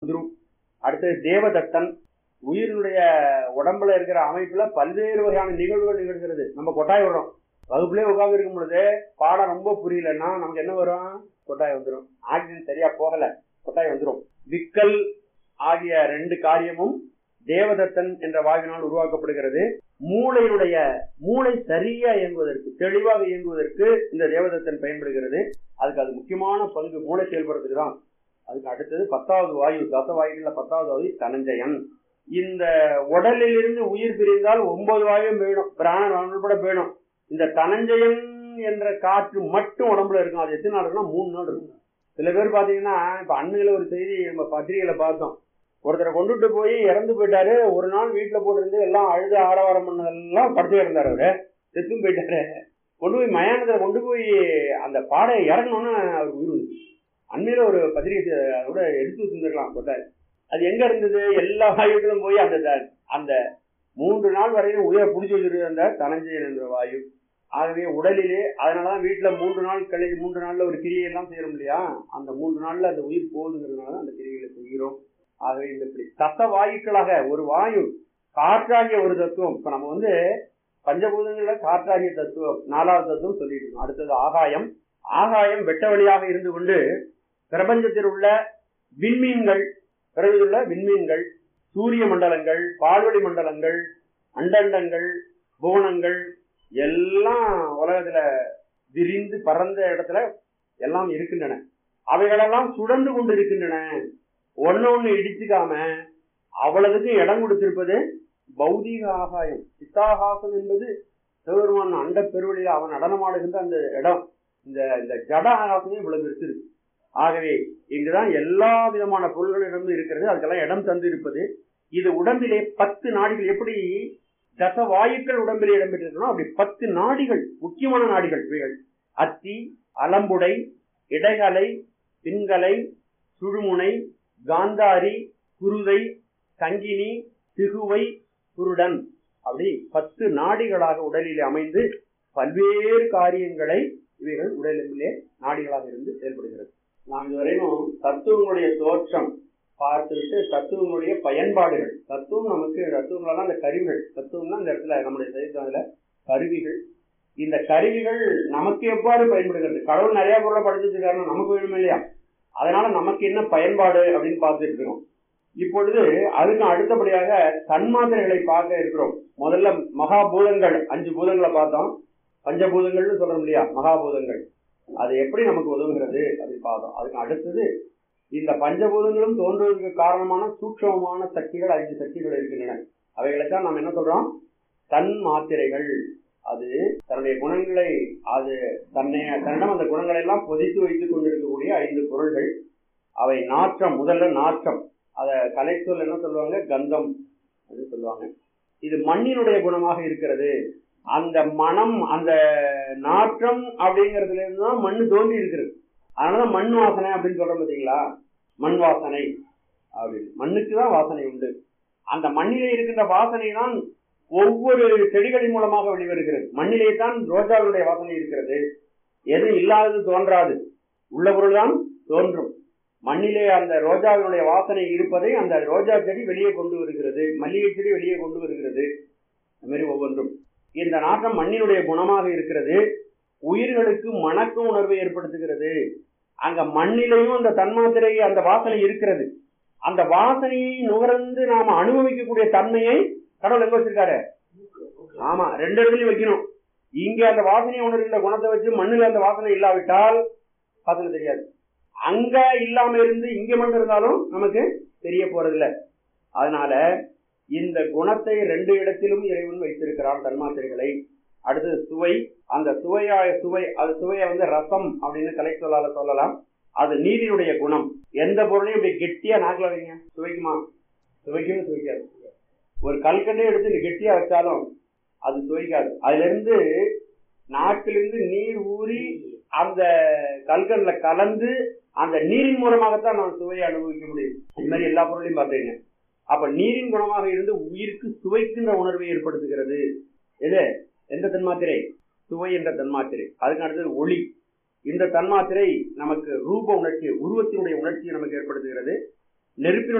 வந்துரும் அடுத்தது தேவதத்தன் உயிரினுடைய உடம்புல இருக்கிற அமைப்புல பல்வேறு வகையான நிகழ்வுகள் நிகழ்கிறது நம்ம கொட்டாய் விடுறோம் வகுப்புலயே உட்கார்ந்து இருக்கும் பொழுது பாடம் ரொம்ப புரியலன்னா நமக்கு என்ன வரும் கொட்டாய் வந்துடும் ஆக்சிஜன் சரியா போகல கொட்டாய் வந்துடும் விக்கல் ஆகிய ரெண்டு காரியமும் தேவதத்தன் என்ற வாயுவினால் உருவாக்கப்படுகிறது மூளையினுடைய மூளை சரியா இயங்குவதற்கு தெளிவாக இயங்குவதற்கு இந்த தேவதத்தன் பயன்படுகிறது அதுக்கு அது முக்கியமான பங்கு மூளை செயல்படுறதுக்கு தான் அதுக்கு அடுத்தது பத்தாவது வாயு தசவாயுகள்ல பத்தாவது வாயு தனஞ்சயன் இந்த உடலில் இருந்து உயிர் பிரிந்தால் ஒன்பது வாயும் போயிடும் பிராணன் உட்பட போயிடும் இந்த தனஞ்சயன் என்ற காற்று மட்டும் உடம்புல இருக்கும் அது எத்தனை நாள் இருக்குன்னா மூணு நாள் இருக்கும் சில பேர் பாத்தீங்கன்னா இப்ப அண்மையில ஒரு செய்தி நம்ம பத்திரிகையில பார்த்தோம் ஒருத்தரை கொண்டுட்டு போய் இறந்து போயிட்டாரு ஒரு நாள் வீட்டுல போட்டிருந்து எல்லாம் அழுது ஆடவாரம் பண்ணதெல்லாம் படுத்து இருந்தாரு அவரு செத்தும் போயிட்டாரு கொண்டு போய் மயானத்துல கொண்டு போய் அந்த பாடை இறங்கணும்னு அவர் உயிர் வந்துச்சு. அண்மையில ஒரு பத்திரிகை அதோட எடுத்து வச்சிருந்துருக்கலாம் கொட்டாரு அது எங்க இருந்தது எல்லா வாயுக்களும் போய் அந்த த- அந்த மூன்று நாள் வரையும் உயிரை பிடிச்சி வச்சிருந்த அந்த தனஞ்சயன் என்ற வாயு ஆகவே உடலிலே அதனாலதான் வீட்டுல மூன்று நாள் கழிச்சு மூன்று நாள்ல ஒரு கிரியை எல்லாம் செய்யறோம் இல்லையா அந்த மூன்று நாள்ல அந்த உயிர் போகுதுங்கிறதுனால அந்த கிரியைகளை செய்கிறோம் ஆகவே இந்த இப்படி தச வாயுக்களாக ஒரு வாயு காற்றாகிய ஒரு தத்துவம் இப்ப நம்ம வந்து பஞ்சபூதங்கள்ல காற்றாகிய தத்துவம் நாலாவது தத்துவம் சொல்லிட்டு இருக்கோம் அடுத்தது ஆகாயம் ஆகாயம் வெட்ட வழியாக இருந்து கொண்டு பிரபஞ்சத்தில் உள்ள விண்மீன்கள் பிறகு உள்ள விண்மீன்கள் சூரிய மண்டலங்கள் பால்வெளி மண்டலங்கள் அண்டண்டங்கள் புவனங்கள் எல்லாம் உலகத்துல விரிந்து பறந்த இடத்துல எல்லாம் இருக்கின்றன அவைகளெல்லாம் சுழன்று கொண்டு இருக்கின்றன ஒன்னு ஒண்ணு இடிச்சுக்காம அவ்வளவுக்கு இடம் கொடுத்திருப்பது பௌதீக ஆகாயம் சித்தாகாசம் என்பது சிவபெருமான் அண்ட பெருவெளியில் அவன் நடனமாடுகின்ற அந்த இடம் இந்த இந்த ஜட ஆகாசமே இவ்வளவு இருக்கு ஆகவே இங்குதான் எல்லா விதமான பொருள்களிடமும் இருக்கிறது அதுக்கெல்லாம் இடம் தந்து இருப்பது இது உடம்பிலே பத்து நாடிகள் எப்படி தச வாயுக்கள் உடம்பிலே இடம்பெற்றிருக்கணும் அப்படி பத்து நாடிகள் முக்கியமான நாடிகள் இவைகள் அத்தி அலம்புடை இடைகலை பின்கலை சுழுமுனை காந்தாரி குருதை சங்கினி திகுவை குருடன் அப்படி பத்து நாடிகளாக உடலிலே அமைந்து பல்வேறு காரியங்களை இவைகள் உடலிலே நாடிகளாக இருந்து செயல்படுகிறது நாம் இதுவரையும் தத்துவங்களுடைய தோற்றம் பார்த்துவிட்டு தத்துவங்களுடைய பயன்பாடுகள் தத்துவம் நமக்கு தத்துவங்களெல்லாம் அந்த கருவிகள் தத்துவம்னா இந்த இடத்துல நம்முடைய சைத்தத்துல கருவிகள் இந்த கருவிகள் நமக்கு எவ்வாறு பயன்படுகிறது கடவுள் நிறைய பொருளை படிச்சிருக்காருன்னா நமக்கு வேணுமே இல்லையா அதனால நமக்கு என்ன பயன்பாடு அப்படின்னு பார்த்துட்டு இருக்கிறோம் இப்பொழுது அதுக்கு அடுத்தபடியாக தன்மாத்திரைகளை பார்க்க இருக்கிறோம் முதல்ல மகாபூதங்கள் அஞ்சு பூதங்களை பார்த்தோம் பஞ்சபூதங்கள்னு சொல்றோம் இல்லையா மகாபூதங்கள் அது எப்படி நமக்கு உதவுகிறது அப்படின்னு பார்த்தோம் அதுக்கு அடுத்தது இந்த பஞ்சபூதங்களும் தோன்றுவதற்கு காரணமான சூட்சமமான சக்திகள் ஐந்து சக்திகள் இருக்கின்றன அவைகளைத்தான் நாம் என்ன சொல்றோம் தன் மாத்திரைகள் அது தன்னுடைய குணங்களை அது தன்னை தன்னிடம் அந்த குணங்களை எல்லாம் பொதித்து வைத்துக் கொண்டிருக்கக்கூடிய ஐந்து பொருள்கள் அவை நாற்றம் முதல்ல நாற்றம் அத கலை சொல் என்ன சொல்லுவாங்க கந்தம் அப்படின்னு சொல்லுவாங்க இது மண்ணினுடைய குணமாக இருக்கிறது அந்த மனம் அந்த நாற்றம் அப்படிங்கறதுல இருந்து தான் மண்ணு தோன்றி இருக்கிறது அதனாலதான் மண் வாசனை அப்படின்னு சொல்றோம் பாத்தீங்களா மண் வாசனை அப்படின்னு மண்ணுக்கு தான் வாசனை உண்டு அந்த மண்ணிலே இருக்கின்ற வாசனை தான் ஒவ்வொரு செடிகளின் மூலமாக வெளிவருகிறது மண்ணிலே தான் ரோஜாவுடைய வாசனை இருக்கிறது எது இல்லாதது தோன்றாது உள்ள பொருள் தான் தோன்றும் மண்ணிலே அந்த ரோஜாவினுடைய வாசனை இருப்பதை அந்த ரோஜா செடி வெளியே கொண்டு வருகிறது மல்லிகை செடி வெளியே கொண்டு வருகிறது அது மாதிரி ஒவ்வொன்றும் இந்த நாட்டம் மண்ணினுடைய குணமாக இருக்கிறது உயிர்களுக்கு மணக்க உணர்வை ஏற்படுத்துகிறது அங்க மண்ணிலையும் அந்த தன்மாத்திரை அந்த வாசனை இருக்கிறது அந்த வாசனையை நுகர்ந்து நாம அனுபவிக்கக்கூடிய தன்மையை கடவுள் எங்க வச்சிருக்காரு ஆமா ரெண்டு இடத்துலயும் வைக்கணும் இங்க அந்த வாசனையை உணர்கின்ற குணத்தை வச்சு மண்ணுல அந்த வாசனை இல்லாவிட்டால் வாசனை தெரியாது அங்க இல்லாம இருந்து இங்க மண் இருந்தாலும் நமக்கு தெரிய போறதில்ல அதனால இந்த குணத்தை ரெண்டு இடத்திலும் இறைவன் வைத்திருக்கிறான் தன்மாத்திரைகளை அடுத்தது சுவை அந்த சுவையா சுவை அது சுவையை வந்து ரசம் அப்படின்னு கலை சொல்லால சொல்லலாம் அது நீரினுடைய குணம் எந்த பொருளையும் இப்படி கெட்டியா நாக்கில் வைங்க சுவைக்குமா சுவைக்கவே சுவைக்காது ஒரு கல்கண்டே எடுத்து நீ கெட்டியா வச்சாலும் அது சுவைக்காது அதுல இருந்து நாக்கிலிருந்து நீர் ஊறி அந்த கல்கண்ல கலந்து அந்த நீரின் மூலமாகத்தான் நான் சுவையை அனுபவிக்க முடியும் இது மாதிரி எல்லா பொருளையும் பார்த்தீங்க அப்ப நீரின் குணமாக இருந்து உயிருக்கு சுவைக்கின்ற உணர்வை ஏற்படுத்துகிறது எது எந்த தன்மாத்திரை சுவை என்ற தன்மாத்திரை அதுக்கு அடுத்தது ஒளி இந்த தன்மாத்திரை நமக்கு ரூப உணர்ச்சி உருவத்தினுடைய உணர்ச்சியை நமக்கு ஏற்படுத்துகிறது நெருப்பினுடைய